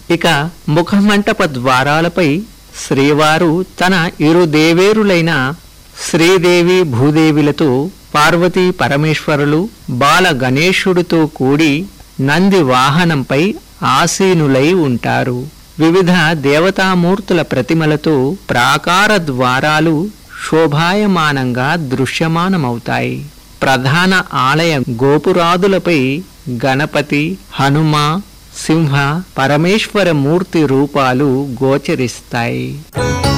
ఇక ముఖమంటప ద్వారాలపై శ్రీవారు తన ఇరు దేవేరులైన శ్రీదేవి భూదేవిలతో పార్వతీ పరమేశ్వరులు బాల గణేశుడితో కూడి నంది వాహనంపై ఆసీనులై ఉంటారు వివిధ దేవతామూర్తుల ప్రతిమలతో ప్రాకార ద్వారాలు శోభాయమానంగా దృశ్యమానమవుతాయి ప్రధాన ఆలయ గోపురాదులపై గణపతి హనుమ సింహ పరమేశ్వర మూర్తి రూపాలు గోచరిస్తాయి